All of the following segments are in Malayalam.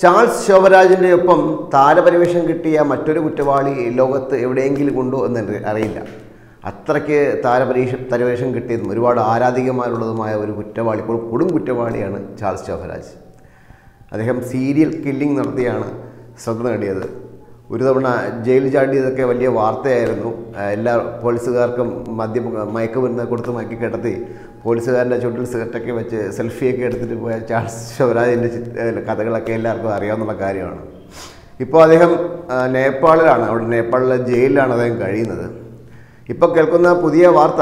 ചാൾസ് ശോഭരാജിൻ്റെ ഒപ്പം താരപരിവേഷം കിട്ടിയ മറ്റൊരു കുറ്റവാളി ലോകത്ത് എവിടെയെങ്കിലും ഉണ്ടോ എന്ന് എനിക്ക് അറിയില്ല അത്രയ്ക്ക് താരപരീക്ഷ പരിവേഷം കിട്ടിയതും ഒരുപാട് ആരാധികമാരുള്ളതുമായ ഒരു കുറ്റവാളി ഇപ്പോൾ കൊടും കുറ്റവാളിയാണ് ചാൾസ് ശോഭരാജ് അദ്ദേഹം സീരിയൽ കില്ലിംഗ് നടത്തിയാണ് ശ്രദ്ധ നേടിയത് ഒരു തവണ ജയിൽ ചാടിയതൊക്കെ വലിയ വാർത്തയായിരുന്നു ആ, എല്ലാ പോലീസുകാർക്കും മദ്യം മയക്കുമരുന്ന് കൊടുത്ത് മയക്കി കിടത്തി പോലീസുകാരൻ്റെ ചുട്ടിൽ സിഗരറ്റൊക്കെ വെച്ച് സെൽഫിയൊക്കെ എടുത്തിട്ട് പോയ ചാൾസ് ശിവരാജിൻ്റെ കഥകളൊക്കെ എല്ലാവർക്കും അറിയാവുന്ന കാര്യമാണ് ഇപ്പോൾ അദ്ദേഹം ആ, നേപ്പാളിലാണ് അവിടെ നേപ്പാളിലെ ജയിലിലാണ് അദ്ദേഹം കഴിയുന്നത് ഇപ്പോൾ കേൾക്കുന്ന പുതിയ വാർത്ത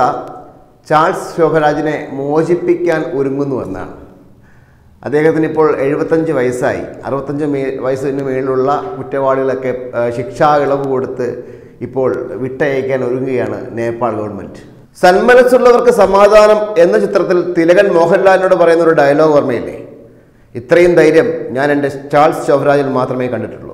ചാൾസ് ശോഭരാജിനെ മോചിപ്പിക്കാൻ ഒരുങ്ങുന്നു എന്നാണ് അദ്ദേഹത്തിന് ഇപ്പോൾ എഴുപത്തഞ്ച് വയസ്സായി അറുപത്തഞ്ച് മേ വയസ്സിന് മേളിലുള്ള കുറ്റവാളികളൊക്കെ ആ, ശിക്ഷാ ഇളവ് കൊടുത്ത് ഇപ്പോൾ വിട്ടയക്കാൻ ഒരുങ്ങുകയാണ് നേപ്പാൾ ഗവൺമെൻറ് സന്മനസ്സുള്ളവർക്ക് സമാധാനം എന്ന ചിത്രത്തിൽ തിലകൻ മോഹൻലാലിനോട് പറയുന്ന ഒരു ഡയലോഗ് ഓർമ്മയില്ലേ ഇത്രയും ധൈര്യം ഞാൻ എൻ്റെ ചാൾസ് ശോഭരാജിൽ മാത്രമേ കണ്ടിട്ടുള്ളൂ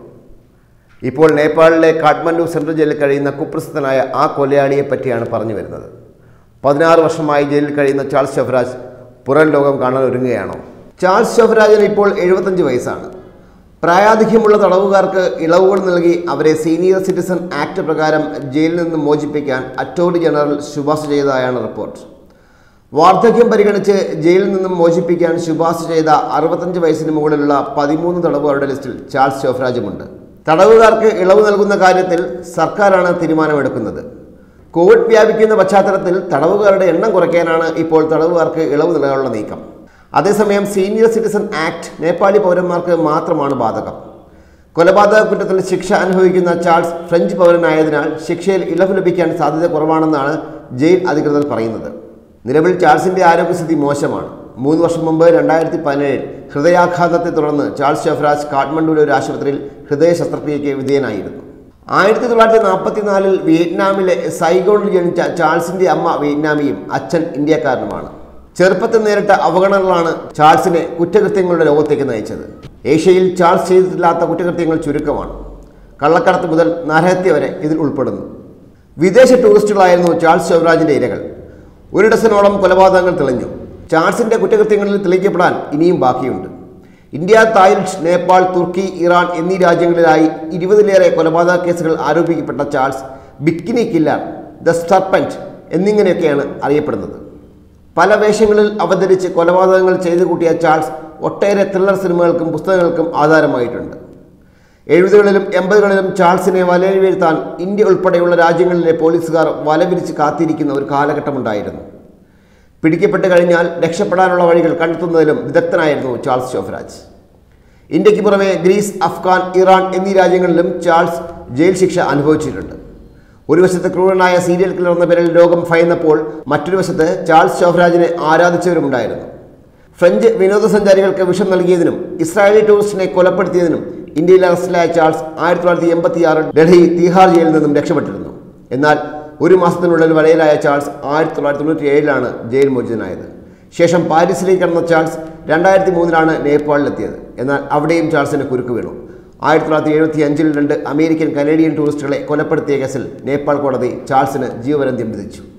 ഇപ്പോൾ നേപ്പാളിലെ കാഠ്മണ്ഡു സെൻട്രൽ ജയിലിൽ കഴിയുന്ന കുപ്രസിദ്ധനായ ആ കൊലയാളിയെ പറ്റിയാണ് പറഞ്ഞു വരുന്നത് പതിനാറ് വർഷമായി ജയിലിൽ കഴിയുന്ന ചാൾസ് ഷെഫ്രാജ് പുറം ലോകം കാണാൻ ഒരുങ്ങുകയാണോ ചാൾസ് ഷെഫ്രാജിന് ഇപ്പോൾ എഴുപത്തഞ്ച് വയസ്സാണ് പ്രായാധിക്യമുള്ള തടവുകാർക്ക് ഇളവുകൾ നൽകി അവരെ സീനിയർ സിറ്റിസൺ ആക്ട് പ്രകാരം ജയിലിൽ നിന്ന് മോചിപ്പിക്കാൻ അറ്റോർണി ജനറൽ ശുപാർശ ചെയ്തതായാണ് റിപ്പോർട്ട് വാർദ്ധക്യം പരിഗണിച്ച് ജയിലിൽ നിന്നും മോചിപ്പിക്കാൻ ശുപാർശ ചെയ്ത അറുപത്തഞ്ച് വയസ്സിന് മുകളിലുള്ള പതിമൂന്ന് തടവുകാരുടെ ലിസ്റ്റിൽ ചാൾസ് ഷോഫ്രാജുമുണ്ട് തടവുകാർക്ക് ഇളവ് നൽകുന്ന കാര്യത്തിൽ സർക്കാരാണ് തീരുമാനമെടുക്കുന്നത് കോവിഡ് വ്യാപിക്കുന്ന പശ്ചാത്തലത്തിൽ തടവുകാരുടെ എണ്ണം കുറയ്ക്കാനാണ് ഇപ്പോൾ തടവുകാർക്ക് ഇളവ് നൽകാനുള്ള നീക്കം അതേസമയം സീനിയർ സിറ്റിസൺ ആക്ട് നേപ്പാളി പൗരന്മാർക്ക് മാത്രമാണ് ബാധകം കൊലപാതക കുറ്റത്തിൽ ശിക്ഷ അനുഭവിക്കുന്ന ചാൾസ് ഫ്രഞ്ച് പൗരനായതിനാൽ ശിക്ഷയിൽ ഇളവ് ലഭിക്കാൻ സാധ്യത കുറവാണെന്നാണ് ജയിൽ അധികൃതർ പറയുന്നത് നിലവിൽ ചാൾസിന്റെ ആരോഗ്യസ്ഥിതി മോശമാണ് മൂന്ന് വർഷം മുമ്പ് രണ്ടായിരത്തി പതിനേഴിൽ ഹൃദയാഘാതത്തെ തുടർന്ന് ചാൾസ് ഷെഫ്രാജ് കാഠ്മണ്ഡുവിലെ ഒരു ആശുപത്രിയിൽ ഹൃദയ ശസ്ത്രക്രിയയ്ക്ക് വിധേയനായിരുന്നു ആയിരത്തി തൊള്ളായിരത്തി നാൽപ്പത്തിനാലിൽ വിയറ്റ്നാമിലെ സൈഗോണിൽ ജനിച്ച ചാൾസിന്റെ അമ്മ വിയറ്റ്നാമിയും അച്ഛൻ ഇന്ത്യക്കാരനുമാണ് ചെറുപ്പത്തിൽ നേരിട്ട അവഗണനകളാണ് ചാൾസിനെ കുറ്റകൃത്യങ്ങളുടെ ലോകത്തേക്ക് നയിച്ചത് ഏഷ്യയിൽ ചാൾസ് ചെയ്തിട്ടില്ലാത്ത കുറ്റകൃത്യങ്ങൾ ചുരുക്കമാണ് കള്ളക്കടത്ത് മുതൽ നരഹത്യ വരെ ഇതിൽ ഉൾപ്പെടുന്നു വിദേശ ടൂറിസ്റ്റുകളായിരുന്നു ചാൾസ് ശിവരാജിന്റെ ഇരകൾ ഒരു ഡസനോളം കൊലപാതകങ്ങൾ തെളിഞ്ഞു ചാൾസിന്റെ കുറ്റകൃത്യങ്ങളിൽ തെളിയിക്കപ്പെടാൻ ഇനിയും ബാക്കിയുണ്ട് ഇന്ത്യ തായ്ലൻഡ് നേപ്പാൾ തുർക്കി ഇറാൻ എന്നീ രാജ്യങ്ങളിലായി ഇരുപതിലേറെ കൊലപാതക കേസുകൾ ആരോപിക്കപ്പെട്ട Charles bikini killer the serpent എന്നിങ്ങനെയൊക്കെയാണ് അറിയപ്പെടുന്നത് പല വേഷങ്ങളിൽ അവതരിച്ച് കൊലപാതകങ്ങൾ ചെയ്തു കൂട്ടിയ ചാൾസ് ഒട്ടേറെ ത്രില്ലർ സിനിമകൾക്കും പുസ്തകങ്ങൾക്കും ആധാരമായിട്ടുണ്ട് എഴുപതുകളിലും എൺപതുകളിലും ചാൾസിനെ വലയിൽ വീഴ്ത്താൻ ഇന്ത്യ ഉൾപ്പെടെയുള്ള രാജ്യങ്ങളിലെ പോലീസുകാർ വലവിരിച്ച് കാത്തിരിക്കുന്ന ഒരു കാലഘട്ടമുണ്ടായിരുന്നു പിടിക്കപ്പെട്ട് കഴിഞ്ഞാൽ രക്ഷപ്പെടാനുള്ള വഴികൾ കണ്ടെത്തുന്നതിലും വിദഗ്ധനായിരുന്നു ചാൾസ് ഷോഫ്രാജ് ഇന്ത്യക്ക് പുറമെ ഗ്രീസ് അഫ്ഗാൻ ഇറാൻ എന്നീ രാജ്യങ്ങളിലും ചാൾസ് ജയിൽ ശിക്ഷ അനുഭവിച്ചിട്ടുണ്ട് ഒരു വശത്ത് ക്രൂരനായ സീരിയൽ കില്ലർ എന്ന പേരിൽ ലോകം ഭയന്നപ്പോൾ മറ്റൊരു വശത്ത് ചാൾസ് ഷോഫ്രാജിനെ ആരാധിച്ചവരുമുണ്ടായിരുന്നു ഫ്രഞ്ച് വിനോദസഞ്ചാരികൾക്ക് വിഷം നൽകിയതിനും ഇസ്രായേലി ടൂറിസ്റ്റിനെ കൊലപ്പെടുത്തിയതിനും ഇന്ത്യയിൽ അറസ്റ്റിലായ ചാൾസ് ആയിരത്തി തൊള്ളായിരത്തി എൺപത്തി ആറിൽ ഡൽഹി തിഹാർ ജയിലിൽ നിന്നും രക്ഷപ്പെട്ടിരുന്നു എന്നാൽ ഒരു മാസത്തിനുള്ളിൽ വലയിലായ ചാൾസ് ആയിരത്തി തൊള്ളായിരത്തി തൊണ്ണൂറ്റി ഏഴിലാണ് ജയിൽ മോചിതനായത് ശേഷം പാരീസിലേക്ക് കടന്ന ചാൾസ് രണ്ടായിരത്തി മൂന്നിലാണ് നേപ്പാളിലെത്തിയത് എന്നാൽ അവിടെയും ചാൾസിന് കുരുക്ക് വീണു ആയിരത്തി തൊള്ളായിരത്തി എഴുപത്തി അഞ്ചിൽ രണ്ട് അമേരിക്കൻ കനേഡിയൻ ടൂറിസ്റ്റുകളെ കൊലപ്പെടുത്തിയ കേസിൽ നേപ്പാൾ കോടതി ചാൾസിന് ജീവപര്യന്തം വിധിച്ചു